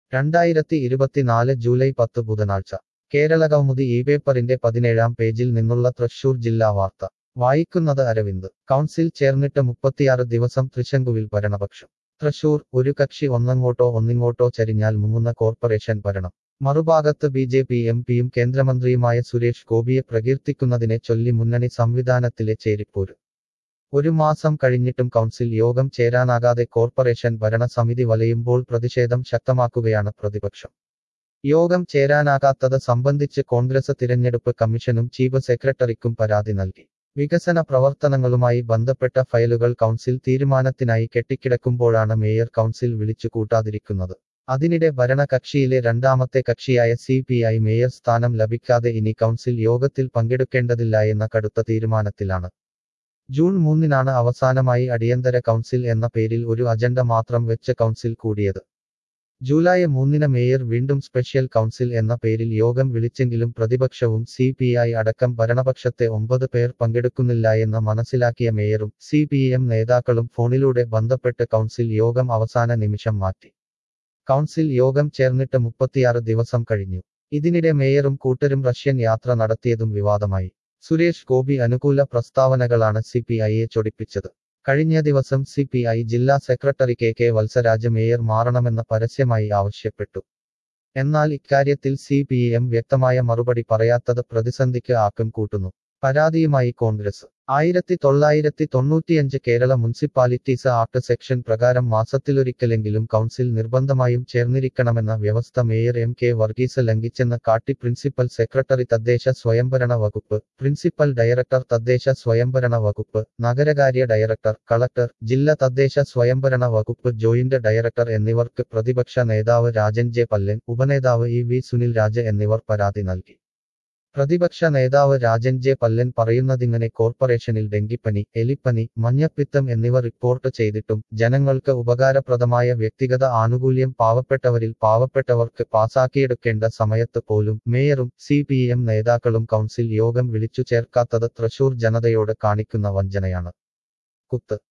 രണ്ടായിരത്തി ഇരുപത്തിനാല് ജൂലൈ പത്ത് ബുധനാഴ്ച കേരള കൗമുദി ഈ പേപ്പറിന്റെ പതിനേഴാം പേജിൽ നിന്നുള്ള തൃശൂർ ജില്ലാ വാർത്ത വായിക്കുന്നത് അരവിന്ദ് കൗൺസിൽ ചേർന്നിട്ട് മുപ്പത്തിയാറ് ദിവസം തൃശങ്കുവിൽ ഭരണപക്ഷം തൃശൂർ ഒരു കക്ഷി ഒന്നങ്ങോട്ടോ ഒന്നിങ്ങോട്ടോ ചരിഞ്ഞാൽ മുങ്ങുന്ന കോർപ്പറേഷൻ ഭരണം മറുഭാഗത്ത് ബി ജെ പി എം പിയും കേന്ദ്രമന്ത്രിയുമായ സുരേഷ് ഗോപിയെ പ്രകീർത്തിക്കുന്നതിനെ ചൊല്ലി മുന്നണി സംവിധാനത്തിലെ ചേരിപ്പോര് ഒരു മാസം കഴിഞ്ഞിട്ടും കൗൺസിൽ യോഗം ചേരാനാകാതെ കോർപ്പറേഷൻ ഭരണസമിതി വലയുമ്പോൾ പ്രതിഷേധം ശക്തമാക്കുകയാണ് പ്രതിപക്ഷം യോഗം ചേരാനാകാത്തത് സംബന്ധിച്ച് കോൺഗ്രസ് തിരഞ്ഞെടുപ്പ് കമ്മീഷനും ചീഫ് സെക്രട്ടറിക്കും പരാതി നൽകി വികസന പ്രവർത്തനങ്ങളുമായി ബന്ധപ്പെട്ട ഫയലുകൾ കൗൺസിൽ തീരുമാനത്തിനായി കെട്ടിക്കിടക്കുമ്പോഴാണ് മേയർ കൗൺസിൽ വിളിച്ചു കൂട്ടാതിരിക്കുന്നത് അതിനിടെ ഭരണകക്ഷിയിലെ രണ്ടാമത്തെ കക്ഷിയായ സി പി ഐ മേയർ സ്ഥാനം ലഭിക്കാതെ ഇനി കൗൺസിൽ യോഗത്തിൽ പങ്കെടുക്കേണ്ടതില്ല എന്ന കടുത്ത തീരുമാനത്തിലാണ് ജൂൺ മൂന്നിനാണ് അവസാനമായി അടിയന്തര കൗൺസിൽ എന്ന പേരിൽ ഒരു അജണ്ട മാത്രം വെച്ച് കൗൺസിൽ കൂടിയത് ജൂലൈ മൂന്നിന് മേയർ വീണ്ടും സ്പെഷ്യൽ കൗൺസിൽ എന്ന പേരിൽ യോഗം വിളിച്ചെങ്കിലും പ്രതിപക്ഷവും സി പി ഐ അടക്കം ഭരണപക്ഷത്തെ ഒമ്പത് പേർ പങ്കെടുക്കുന്നില്ല എന്ന് മനസ്സിലാക്കിയ മേയറും സി പി എം നേതാക്കളും ഫോണിലൂടെ ബന്ധപ്പെട്ട് കൗൺസിൽ യോഗം അവസാന നിമിഷം മാറ്റി കൗൺസിൽ യോഗം ചേർന്നിട്ട് മുപ്പത്തിയാറ് ദിവസം കഴിഞ്ഞു ഇതിനിടെ മേയറും കൂട്ടരും റഷ്യൻ യാത്ര നടത്തിയതും വിവാദമായി സുരേഷ് ഗോപി അനുകൂല പ്രസ്താവനകളാണ് സി പി ഐയെ ചൊടിപ്പിച്ചത് കഴിഞ്ഞ ദിവസം സി പി ഐ ജില്ലാ secretary K K Valsaraj mayor മാറണമെന്ന് പരസ്യമായി ആവശ്യപ്പെട്ടു എന്നാൽ ഇക്കാര്യത്തിൽ സി പി എം വ്യക്തമായ മറുപടി പറയാത്തത് പ്രതിസന്ധിക്ക് ആക്കം കൂട്ടുന്നു പരാതിയുമായി കോൺഗ്രസ് ആയിരത്തി തൊള്ളായിരത്തി തൊണ്ണൂറ്റിയഞ്ച് കേരള മുനിസിപ്പാലിറ്റീസ് ആക്ട് സെക്ഷൻ പ്രകാരം മാസത്തിലൊരിക്കലെങ്കിലും കൗൺസിൽ നിർബന്ധമായും ചേർന്നിരിക്കണമെന്ന വ്യവസ്ഥ മേയർ എം കെ വർഗീസ് ലംഘിച്ചെന്ന് കാട്ടി പ്രിൻസിപ്പൽ സെക്രട്ടറി തദ്ദേശ സ്വയംഭരണ വകുപ്പ് പ്രിൻസിപ്പൽ ഡയറക്ടർ തദ്ദേശ സ്വയംഭരണ വകുപ്പ് നഗരകാര്യ ഡയറക്ടർ കളക്ടർ ജില്ലാ തദ്ദേശ സ്വയംഭരണ വകുപ്പ് ജോയിന്റ് ഡയറക്ടർ എന്നിവർക്ക് പ്രതിപക്ഷ നേതാവ് രാജൻ ജെ പല്ലൻ ഉപനേതാവ് ഇ വി സുനിൽ രാജ് എന്നിവർ പരാതി നൽകി പ്രതിപക്ഷ നേതാവ് രാജൻ ജെ പല്ലൻ പറയുന്നതിങ്ങനെ കോർപ്പറേഷനിൽ ഡെങ്കിപ്പനി എലിപ്പനി മഞ്ഞപ്പിത്തം എന്നിവ റിപ്പോർട്ട് ചെയ്തിട്ടും ജനങ്ങൾക്ക് ഉപകാരപ്രദമായ വ്യക്തിഗത ആനുകൂല്യം പാവപ്പെട്ടവരിൽ പാവപ്പെട്ടവർക്ക് പാസാക്കിയെടുക്കേണ്ട സമയത്ത് പോലും മേയറും സി പി എം നേതാക്കളും കൗൺസിൽ യോഗം വിളിച്ചു ചേർക്കാത്തത് തൃശൂർ ജനതയോട് കാണിക്കുന്ന വഞ്ചനയാണ് കുത്ത്